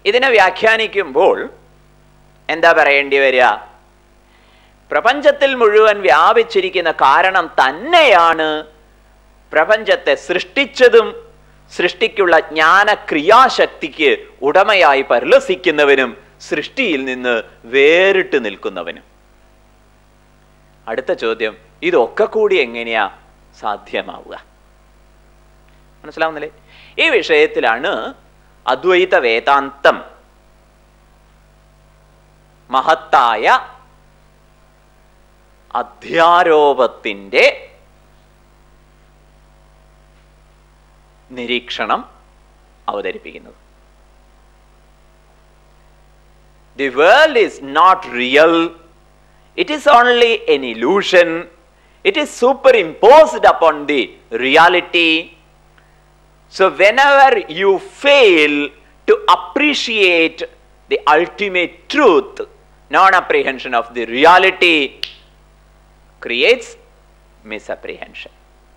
ഇതിനെ വ്യാഖ്യാനിക്കുമ്പോൾ എന്താ പറയേണ്ടി വരിക പ്രപഞ്ചത്തിൽ മുഴുവൻ വ്യാപിച്ചിരിക്കുന്ന കാരണം തന്നെയാണ് പ്രപഞ്ചത്തെ സൃഷ്ടിച്ചതും സൃഷ്ടിക്കുള്ള ജ്ഞാന ക്രിയാശക്തിക്ക് ഉടമയായി പരിലസിക്കുന്നവനും സൃഷ്ടിയിൽ നിന്ന് വേറിട്ട് നിൽക്കുന്നവനും അടുത്ത ചോദ്യം ഇതൊക്കെ കൂടി എങ്ങനെയാ സാധ്യമാവുക മനസ്സിലാവുന്നില്ലേ ഈ വിഷയത്തിലാണ് അദ്വൈത വേദാന്തം മഹത്തായ അധ്യാരോപത്തിന്റെ നിരീക്ഷണം അവതരിപ്പിക്കുന്നത് the world is not real it is only an illusion it is superimposed upon the reality So, whenever you fail to appreciate the ultimate truth, non apprehension of the reality creates misapprehension.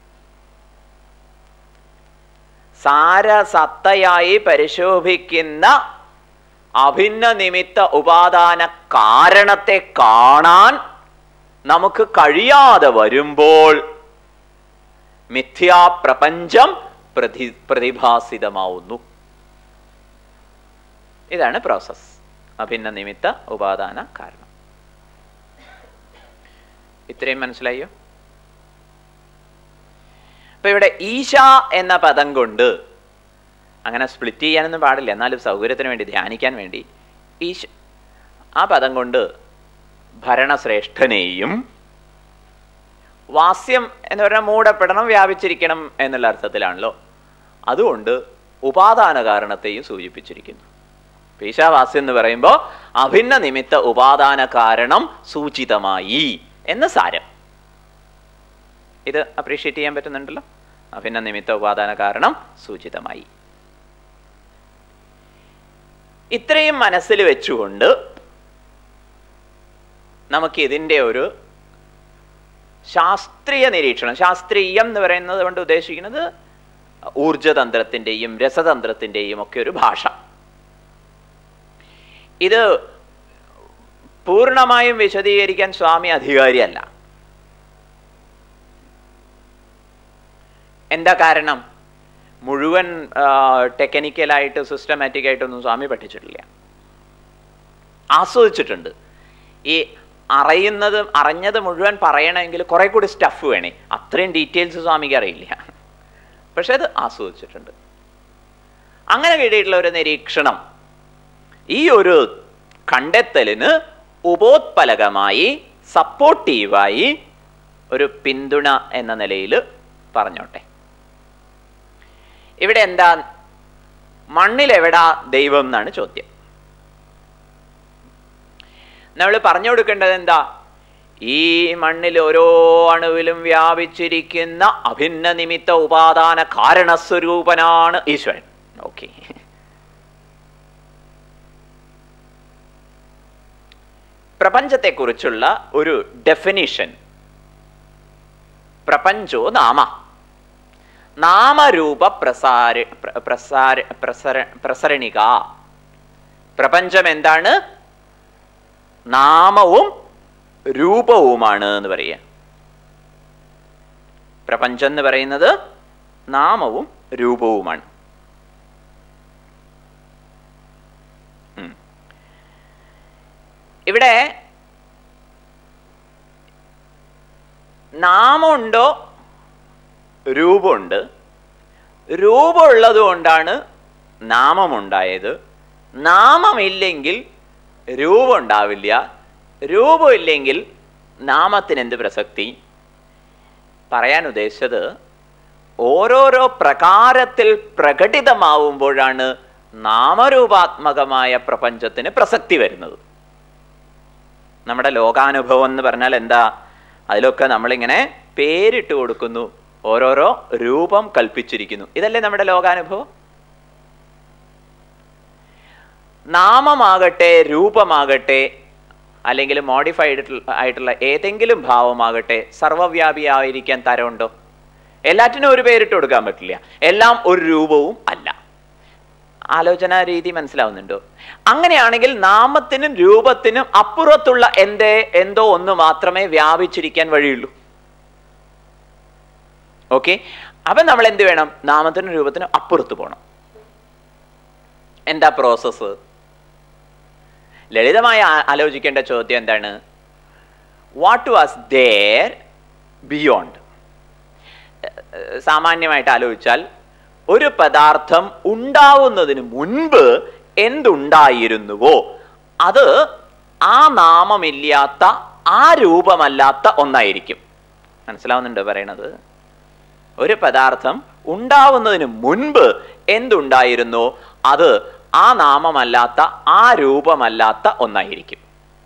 സാരസത്തയായി പരിശോഭിക്കുന്ന അഭിന്ന നിമിത്ത ഉപാദാന കാരണത്തെ കാണാൻ നമുക്ക് കഴിയാതെ വരുമ്പോൾ മിഥ്യാപ്രപഞ്ചം പ്രതി പ്രതിഭാസിതമാവുന്നു ഇതാണ് പ്രോസസ് അഭിന്ന നിമിത്ത ഉപാദാന കാരണം ഇത്രയും മനസ്സിലായോ അപ്പൊ ഇവിടെ ഈശ എന്ന പദം കൊണ്ട് അങ്ങനെ സ്പ്ലിറ്റ് ചെയ്യാനൊന്നും പാടില്ല എന്നാലും സൗകര്യത്തിന് വേണ്ടി ധ്യാനിക്കാൻ വേണ്ടി ഈശ ആ പദം കൊണ്ട് ഭരണശ്രേഷ്ഠനെയും വാസ്യം എന്ന് പറഞ്ഞാൽ മൂടപ്പെടണം വ്യാപിച്ചിരിക്കണം എന്നുള്ള അർത്ഥത്തിലാണല്ലോ അതുകൊണ്ട് ഉപാദാന കാരണത്തെയും സൂചിപ്പിച്ചിരിക്കുന്നു പീശാവാസ്യം എന്ന് പറയുമ്പോൾ അഭിന്ന നിമിത്ത ഉപാദാന കാരണം സൂചിതമായി എന്ന് സാരം ഇത് അപ്രീഷിയേറ്റ് ചെയ്യാൻ പറ്റുന്നുണ്ടല്ലോ അഭിന്ന നിമിത്ത ഉപാദാന കാരണം സൂചിതമായി ഇത്രയും മനസ്സിൽ വെച്ചുകൊണ്ട് നമുക്ക് ഇതിൻ്റെ ഒരു ശാസ്ത്രീയ നിരീക്ഷണം ശാസ്ത്രീയം എന്ന് പറയുന്നത് കൊണ്ട് ഉദ്ദേശിക്കുന്നത് ഊർജതന്ത്രത്തിൻ്റെയും രസതന്ത്രത്തിൻ്റെയും ഒക്കെ ഒരു ഭാഷ ഇത് പൂർണ്ണമായും വിശദീകരിക്കാൻ സ്വാമി അധികാരിയല്ല എന്താ കാരണം മുഴുവൻ ടെക്നിക്കലായിട്ട് സിസ്റ്റമാറ്റിക് ആയിട്ടൊന്നും സ്വാമി പഠിച്ചിട്ടില്ല ആസ്വദിച്ചിട്ടുണ്ട് ഈ അറിയുന്നത് അറിഞ്ഞത് മുഴുവൻ പറയണമെങ്കിൽ കുറെ കൂടി സ്റ്റഫ് വേണേ അത്രയും ഡീറ്റെയിൽസ് സ്വാമിക്ക് അറിയില്ല പക്ഷെ അത് ആസ്വദിച്ചിട്ടുണ്ട് അങ്ങനെ കിട്ടിയിട്ടുള്ള ഒരു നിരീക്ഷണം ഈ ഒരു കണ്ടെത്തലിന് ഉപോത്പലകമായി സപ്പോർട്ടീവായി ഒരു പിന്തുണ എന്ന നിലയിൽ പറഞ്ഞോട്ടെ ഇവിടെ എന്താ മണ്ണിലെവിടാ ദൈവം എന്നാണ് ചോദ്യം നമ്മൾ പറഞ്ഞു കൊടുക്കേണ്ടത് എന്താ ഈ മണ്ണിൽ ഓരോ അണുവിലും വ്യാപിച്ചിരിക്കുന്ന അഭിന്ന നിമിത്ത ഉപാദാന കാരണസ്വരൂപനാണ് ഈശ്വരൻ ഓക്കെ പ്രപഞ്ചത്തെക്കുറിച്ചുള്ള ഒരു ഡെഫിനിഷൻ പ്രപഞ്ചോ നാമ നാമരൂപ പ്രസാര പ്രസാര പ്രസര പ്രസരണിക പ്രപഞ്ചം എന്താണ് നാമവും രൂപവുമാണ് എന്ന് പറയുക പ്രപഞ്ചം എന്ന് പറയുന്നത് നാമവും രൂപവുമാണ് ഇവിടെ നാമമുണ്ടോ രൂപമുണ്ട് രൂപമുള്ളത് കൊണ്ടാണ് നാമമുണ്ടായത് നാമമില്ലെങ്കിൽ രൂപം ഉണ്ടാവില്ല രൂപമില്ലെങ്കിൽ നാമത്തിന് എന്ത് പ്രസക്തി പറയാൻ ഉദ്ദേശിച്ചത് ഓരോരോ പ്രകാരത്തിൽ പ്രകടിതമാവുമ്പോഴാണ് നാമരൂപാത്മകമായ പ്രപഞ്ചത്തിന് പ്രസക്തി വരുന്നത് നമ്മുടെ ലോകാനുഭവം എന്ന് പറഞ്ഞാൽ എന്താ അതിലൊക്കെ നമ്മളിങ്ങനെ പേരിട്ട് കൊടുക്കുന്നു ഓരോരോ രൂപം കൽപ്പിച്ചിരിക്കുന്നു ഇതല്ലേ നമ്മുടെ ലോകാനുഭവം നാമമാകട്ടെ രൂപമാകട്ടെ അല്ലെങ്കിൽ മോഡിഫൈഡ് ആയിട്ടുള്ള ഏതെങ്കിലും ഭാവമാകട്ടെ സർവവ്യാപിയായിരിക്കാൻ തരമുണ്ടോ എല്ലാറ്റിനും ഒരു പേരിട്ട് കൊടുക്കാൻ പറ്റില്ല എല്ലാം ഒരു രൂപവും അല്ല ആലോചന രീതി മനസ്സിലാവുന്നുണ്ടോ അങ്ങനെയാണെങ്കിൽ നാമത്തിനും രൂപത്തിനും അപ്പുറത്തുള്ള എന്തേ എന്തോ ഒന്ന് മാത്രമേ വ്യാപിച്ചിരിക്കാൻ വഴിയുള്ളൂ ഓക്കെ അപ്പൊ നമ്മൾ എന്ത് വേണം നാമത്തിനും രൂപത്തിനും അപ്പുറത്ത് പോകണം എന്താ പ്രോസസ്സ് ലളിതമായി ആ- ആലോചിക്കേണ്ട ചോദ്യം എന്താണ് വാട്ട് വാസ് ദർ ബിയോണ്ട് സാമാന്യമായിട്ട് ആലോചിച്ചാൽ ഒരു പദാർത്ഥം ഉണ്ടാവുന്നതിന് മുൻപ് എന്തുണ്ടായിരുന്നുവോ അത് ആ നാമമില്ലാത്ത ആ രൂപമല്ലാത്ത ഒന്നായിരിക്കും മനസ്സിലാവുന്നുണ്ടോ പറയണത് ഒരു പദാർത്ഥം ഉണ്ടാവുന്നതിന് മുൻപ് എന്തുണ്ടായിരുന്നോ അത് ആ നാമമല്ലാത്ത ആ രൂപമല്ലാത്ത ഒന്നായിരിക്കും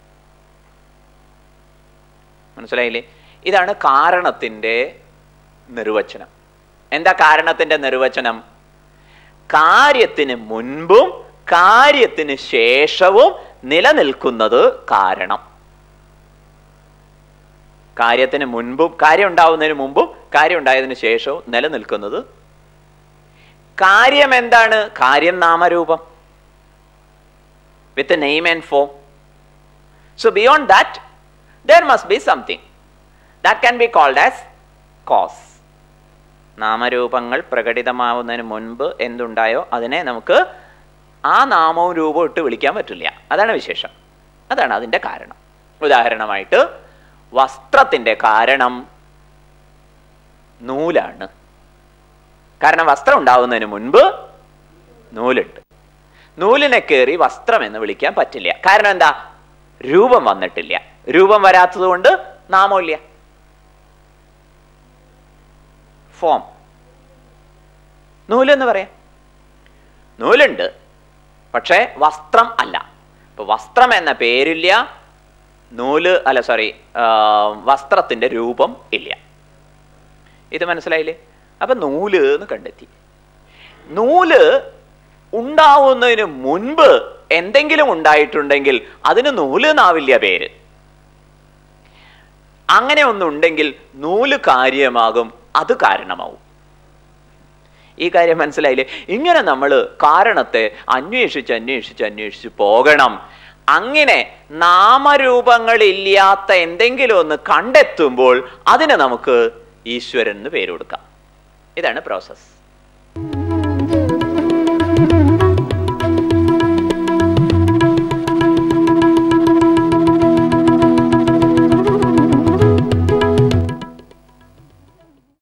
മനസ്സിലായില്ലേ ഇതാണ് കാരണത്തിന്റെ നിർവചനം എന്താ കാരണത്തിന്റെ നിർവചനം കാര്യത്തിന് മുൻപും കാര്യത്തിന് ശേഷവും നിലനിൽക്കുന്നത് കാരണം കാര്യത്തിന് മുൻപും കാര്യം ഉണ്ടാവുന്നതിന് മുമ്പും കാര്യം ഉണ്ടായതിനു ശേഷവും നിലനിൽക്കുന്നത് കാര്യം എന്താണ് കാര്യം നാമരൂപം with name and form so beyond that there must be something that can be called as cause നാമരൂപങ്ങൾ പ്രകടിതമാവുന്നതിന് മുൻപ് എന്തുണ്ടായോ അതിനെ നമുക്ക് ആ നാമവും രൂപവും ഇട്ട് വിളിക്കാൻ പറ്റില്ല അതാണ് വിശേഷം അതാണ് അതിൻ്റെ കാരണം ഉദാഹരണമായിട്ട് വസ്ത്രത്തിൻ്റെ കാരണം നൂലാണ് കാരണം വസ്ത്രം ഉണ്ടാവുന്നതിന് മുൻപ് നൂലുണ്ട് നൂലിനെ കയറി വസ്ത്രം എന്ന് വിളിക്കാൻ പറ്റില്ല കാരണം എന്താ രൂപം വന്നിട്ടില്ല രൂപം വരാത്തത് കൊണ്ട് നാമമില്ല ഫോം നൂലെന്ന് പറയാം നൂലുണ്ട് പക്ഷേ വസ്ത്രം അല്ല ഇപ്പൊ വസ്ത്രം എന്ന പേരില്ല നൂല് അല്ല സോറി വസ്ത്രത്തിന്റെ രൂപം ഇല്ല ഇത് മനസ്സിലായില്ലേ അപ്പൊ നൂല് എന്ന് കണ്ടെത്തി നൂല് ഉണ്ടാവുന്നതിന് മുൻപ് എന്തെങ്കിലും ഉണ്ടായിട്ടുണ്ടെങ്കിൽ അതിന് നൂല് എന്നാവില്ല പേര് അങ്ങനെ ഒന്നുണ്ടെങ്കിൽ നൂല് കാര്യമാകും അത് കാരണമാവും ഈ കാര്യം മനസ്സിലായില്ലേ ഇങ്ങനെ നമ്മൾ കാരണത്തെ അന്വേഷിച്ച് അന്വേഷിച്ച് അന്വേഷിച്ച് പോകണം അങ്ങനെ നാമരൂപങ്ങളില്ലാത്ത എന്തെങ്കിലും ഒന്ന് കണ്ടെത്തുമ്പോൾ അതിന് നമുക്ക് ഈശ്വരൻ എന്ന് പേര് കൊടുക്കാം ഇതാണ് പ്രോസസ്സ്